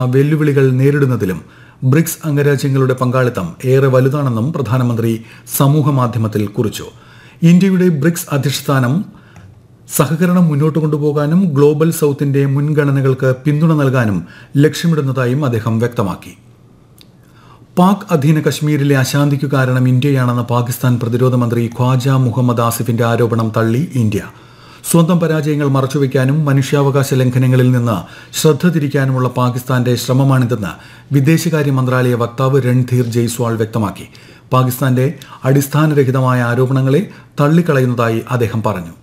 വെല്ലുവിളികൾ നേരിടുന്നതിലും ബ്രിക്സ് അംഗരാജ്യങ്ങളുടെ പങ്കാളിത്തം ഏറെ വലുതാണെന്നും പ്രധാനമന്ത്രി സമൂഹമാധ്യമത്തിൽ കുറിച്ചു ഇന്ത്യയുടെ ബ്രിക്സ് അധിഷ്ഠാനം സഹകരണം മുന്നോട്ട് കൊണ്ടുപോകാനും ഗ്ലോബൽ സൌത്തിന്റെ മുൻഗണനകൾക്ക് പിന്തുണ നൽകാനും ലക്ഷ്യമിടുന്നതായും അദ്ദേഹം വ്യക്തമാക്കി പാക് അധീന കശ്മീരിലെ അശാന്തിക്കു കാരണം ഇന്ത്യയാണെന്ന് പാകിസ്ഥാൻ പ്രതിരോധ മന്ത്രി ഖ്വാജ മുഹമ്മദ് ആസിഫിന്റെ ആരോപണം തള്ളി ഇന്ത്യ സ്വന്തം പരാജയങ്ങൾ മറച്ചുവെക്കാനും മനുഷ്യാവകാശ ലംഘനങ്ങളിൽ നിന്ന് ശ്രദ്ധ തിരിക്കാനുമുള്ള പാകിസ്ഥാന്റെ ശ്രമമാണിതെന്ന് വിദേശകാര്യ മന്ത്രാലയ വക്താവ് രൺധീർ ജയ്സ്വാൾ വ്യക്തമാക്കി പാകിസ്ഥാന്റെ അടിസ്ഥാനരഹിതമായ ആരോപണങ്ങളെ തള്ളിക്കളയുന്നതായി അദ്ദേഹം പറഞ്ഞു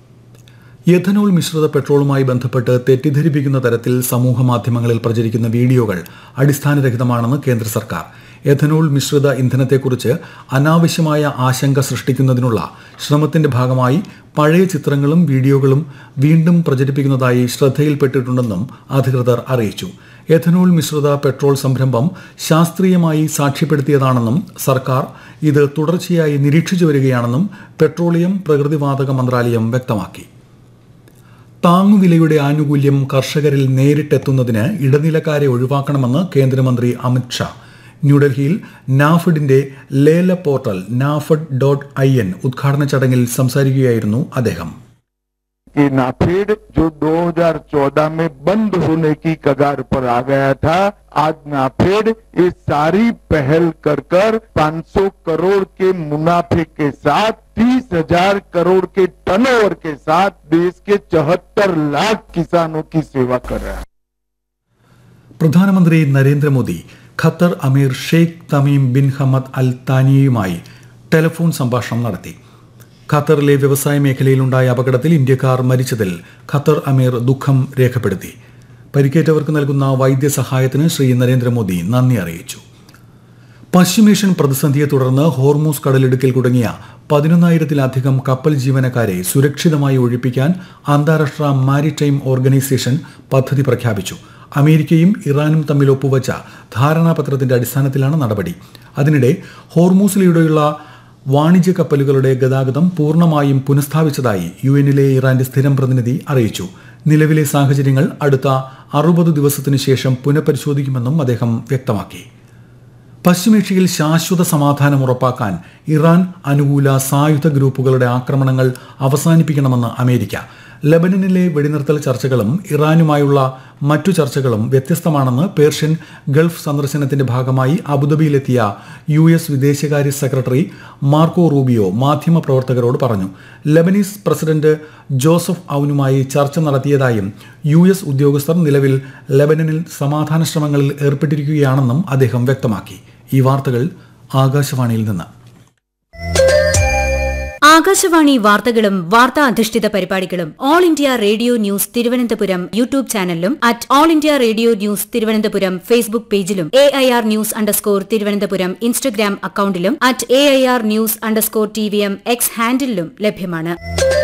എഥനോൾ മിശ്രിത പെട്രോളുമായി ബന്ധപ്പെട്ട് തെറ്റിദ്ധരിപ്പിക്കുന്ന തരത്തിൽ സമൂഹ മാധ്യമങ്ങളിൽ പ്രചരിക്കുന്ന വീഡിയോകൾ അടിസ്ഥാനരഹിതമാണെന്ന് കേന്ദ്ര സർക്കാർ എഥനോൾ മിശ്രിത ഇന്ധനത്തെക്കുറിച്ച് അനാവശ്യമായ ആശങ്ക സൃഷ്ടിക്കുന്നതിനുള്ള ശ്രമത്തിന്റെ ഭാഗമായി പഴയ ചിത്രങ്ങളും വീഡിയോകളും വീണ്ടും പ്രചരിപ്പിക്കുന്നതായി ശ്രദ്ധയിൽപ്പെട്ടിട്ടുണ്ടെന്നും അധികൃതർ അറിയിച്ചു എഥനോൾ മിശ്രിത പെട്രോൾ സംരംഭം ശാസ്ത്രീയമായി സാക്ഷ്യപ്പെടുത്തിയതാണെന്നും സർക്കാർ ഇത് തുടർച്ചയായി നിരീക്ഷിച്ചു വരികയാണെന്നും പെട്രോളിയം പ്രകൃതിവാതക മന്ത്രാലയം വ്യക്തമാക്കി താങ്ങുവിലയുടെ ആനുകൂല്യം കർഷകരിൽ നേരിട്ടെത്തുന്നതിന് ഇടനിലക്കാരെ ഒഴിവാക്കണമെന്ന് കേന്ദ്രമന്ത്രി അമിത് ഷാ ന്യൂഡൽഹിയിൽ നാഫഡിന്റെ ലേല portal NAFED dot I N ഉദ്ഘാടന ചടങ്ങിൽ സംസാരിക്കുകയായിരുന്നു അദ്ദേഹം कि नाफेड जो 2014 में बंद होने की कगार पर आ गया था आज नाफेड ये सारी पहल कर कर 500 करोड़ के मुनाफे के साथ तीस हजार करोड़ के टर्नओवर के साथ देश के चौहत्तर लाख किसानों की सेवा कर रहा है പ്രധാനമന്ത്രി Narendra Modi Qatar Emir Sheikh Tamim bin Hamad Al താനിയയുമായി ടെലിഫോൺ സംഭാഷണം നടത്തി ഖത്തറിലെ വ്യവസായ മേഖലയിലുണ്ടായ അപകടത്തിൽ ഇന്ത്യക്കാർ മരിച്ചതിൽ ഖത്തർ അമീർ ദുഃഖം രേഖപ്പെടുത്തി പരിക്കേറ്റവർക്ക് നൽകുന്ന വൈദ്യസഹായത്തിന് ശ്രീ നരേന്ദ്രമോദി നന്ദി അറിയിച്ചു പശ്ചിമേഷ്യൻ പ്രതിസന്ധിയെ തുടർന്ന് ഹോർമൂസ് കടലിടുക്കിൽ കുടുങ്ങിയ പതിനൊന്നായിരത്തിലധികം കപ്പൽ ജീവനക്കാരെ സുരക്ഷിതമായി ഒഴിപ്പിക്കാൻ അന്താരാഷ്ട്ര മാരിടൈം ഓർഗനൈസേഷൻ പദ്ധതി പ്രഖ്യാപിച്ചു അമേരിക്കയും ഇറാനും തമ്മിൽ ഒപ്പുവച്ച ധാരണാപത്രത്തിന്റെ അടിസ്ഥാനത്തിലാണ് നടപടി അതിനിടെ ഹോർമൂസിലൂടെയുള്ള വാണിജ്യ കപ്പലുകളുടെ ഗതാഗതം പൂർണ്ണമായും പുനഃസ്ഥാപിച്ചതായി യു എന്നിലെ ഇറാന്റെ സ്ഥിരം പ്രതിനിധി അറിയിച്ചു നിലവിലെ സാഹചര്യങ്ങൾ അടുത്ത അറുപത് ദിവസത്തിനു ശേഷം പുനഃപരിശോധിക്കുമെന്നും അദ്ദേഹം വ്യക്തമാക്കി പശ്ചിമേഷ്യയിൽ ശാശ്വത സമാധാനം ഉറപ്പാക്കാൻ ഇറാൻ അനുകൂല സായുധ ഗ്രൂപ്പുകളുടെ ആക്രമണങ്ങൾ അവസാനിപ്പിക്കണമെന്ന് അമേരിക്ക ലബനനിലെ വെടിനിർത്തൽ ചർച്ചകളും ഇറാനുമായുള്ള മറ്റു ചർച്ചകളും വ്യത്യസ്തമാണെന്ന് പേർഷ്യൻ ഗൾഫ് സന്ദർശനത്തിന്റെ ഭാഗമായി അബുദാബിയിലെത്തിയ യു എസ് വിദേശകാര്യ സെക്രട്ടറി മാർക്കോ റൂബിയോ മാധ്യമപ്രവർത്തകരോട് പറഞ്ഞു ലബനീസ് പ്രസിഡന്റ് ജോസഫ് ഔനുമായി ചർച്ച നടത്തിയതായും യു എസ് ഉദ്യോഗസ്ഥർ നിലവിൽ ലബനനിൽ സമാധാന ശ്രമങ്ങളിൽ ഏർപ്പെട്ടിരിക്കുകയാണെന്നും അദ്ദേഹം വ്യക്തമാക്കി ഈ വാർത്തകൾ ആകാശവാണിയിൽ നിന്ന് ആകാശവാണി വാർത്തകളും വാർത്താ അധിഷ്ഠിത പരിപാടികളും All India Radio news Thiruvananthapuram YouTube ചാനലിലും at All India Radio news Thiruvananthapuram Facebook പേജിലും A I R news underscore Thiruvananthapuram Instagram അക്കൌണ്ടിലും at A I R news underscore T V M X ഹാൻഡിലും ലഭ്യമാണ്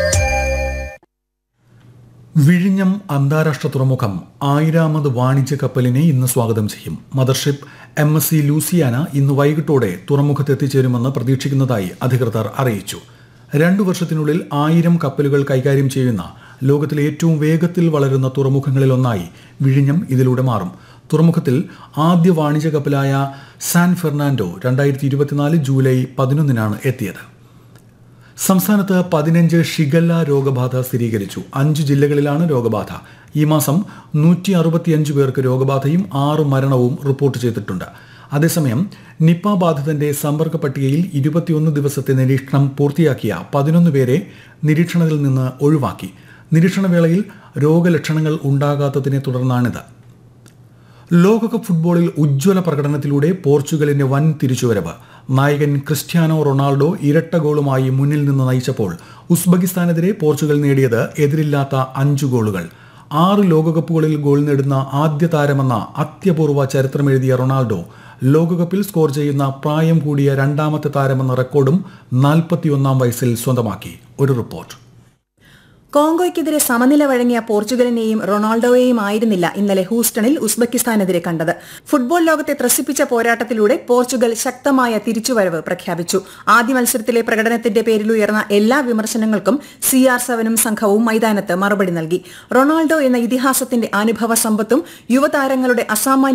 വിഴിഞ്ഞം അന്താരാഷ്ട്ര തുറമുഖം ആയിരാമത് വാണിജ്യ കപ്പലിനെ ഇന്ന് സ്വാഗതം ചെയ്യും mothership M S C Luciana ഇന്ന് വൈകിട്ടോടെ തുറമുഖത്ത് എത്തിച്ചേരുമെന്ന് പ്രതീക്ഷിക്കുന്നതായി അധികൃതർ അറിയിച്ചു രണ്ടു വർഷത്തിനുള്ളിൽ ആയിരം കപ്പലുകൾ കൈകാര്യം ചെയ്യുന്ന ലോകത്തിലെ ഏറ്റവും വേഗത്തിൽ വളരുന്ന തുറമുഖങ്ങളിലൊന്നായി വിഴിഞ്ഞം ഇതിലൂടെ മാറും തുറമുഖത്തിൽ ആദ്യ വാണിജ്യ കപ്പലായ സാൻ ഫെർണാൻഡോ രണ്ടായിരത്തി ഇരുപത്തിനാല് ജൂലൈ പതിനൊന്നിനാണ് എത്തിയത് സംസ്ഥാനത്ത് പതിനഞ്ച് ഷിഗല്ല രോഗബാധ സ്ഥിരീകരിച്ചു അഞ്ച് ജില്ലകളിലാണ് രോഗബാധ ഈ മാസം നൂറ്റി അറുപത്തിയഞ്ച് പേർക്ക് രോഗബാധയും ആറ് മരണവും റിപ്പോർട്ട് ചെയ്തിട്ടുണ്ട് അതേസമയം നിപ്പ ബാധിതന്റെ സമ്പർക്ക പട്ടികയിൽ ഇരുപത്തിയൊന്ന് ദിവസത്തെ നിരീക്ഷണം പൂർത്തിയാക്കിയ പതിനൊന്ന് പേരെ നിരീക്ഷണത്തിൽ നിന്ന് ഒഴിവാക്കി നിരീക്ഷണവേളയിൽ രോഗലക്ഷണങ്ങൾ ഉണ്ടാകാത്തതിനെ തുടർന്നാണിത് ലോകകപ്പ് ഫുട്ബോളിൽ ഉജ്ജ്വല പ്രകടനത്തിലൂടെ പോർച്ചുഗലിന്റെ വൻ തിരിച്ചുവരവ് നായകൻ ക്രിസ്ത്യാനോ റൊണാൾഡോ ഇരട്ട ഗോളുമായി മുന്നിൽ നിന്ന് നയിച്ചപ്പോൾ ഉസ്ബെക്കിസ്ഥാനെതിരെ പോർച്ചുഗൽ നേടിയത് എതിരില്ലാത്ത അഞ്ചു ഗോളുകൾ ആറ് ലോകകപ്പുകളിൽ ഗോൾ നേടുന്ന ആദ്യ താരമെന്ന അത്യപൂർവ ചരിത്രമെഴുതിയ റൊണാൾഡോ ലോകകപ്പിൽ സ്കോർ ചെയ്യുന്ന പ്രായം കൂടിയ രണ്ടാമത്തെ താരമെന്ന റെക്കോർഡും നാൽപ്പത്തിയൊന്നാം വയസ്സിൽ സ്വന്തമാക്കി ഒരു റിപ്പോർട്ട് കോങ്കോയ്ക്കെതിരെ സമനില വഴങ്ങിയ പോർച്ചുഗലിനെയും റൊണാൾഡോയെയും ആയിരുന്നില്ല ഇന്നലെ ഹൂസ്റ്റണിൽ ഉസ്ബെക്കിസ്ഥാനെതിരെ കണ്ടത് ഫുട്ബോൾ ലോകത്തെ ത്രസിപ്പിച്ച പോരാട്ടത്തിലൂടെ പോർച്ചുഗൽ ശക്തമായ തിരിച്ചുവരവ് പ്രഖ്യാപിച്ചു ആദ്യ മത്സരത്തിലെ പ്രകടനത്തിന്റെ പേരിൽ ഉയർന്ന എല്ലാ വിമർശനങ്ങൾക്കും സി ആർ സെവനും സംഘവും മൈതാനത്ത് മറുപടി നൽകി റൊണാൾഡോ എന്ന ഇതിഹാസത്തിന്റെ അനുഭവ സമ്പത്തും യുവതാരങ്ങളുടെ അസാമാന്യ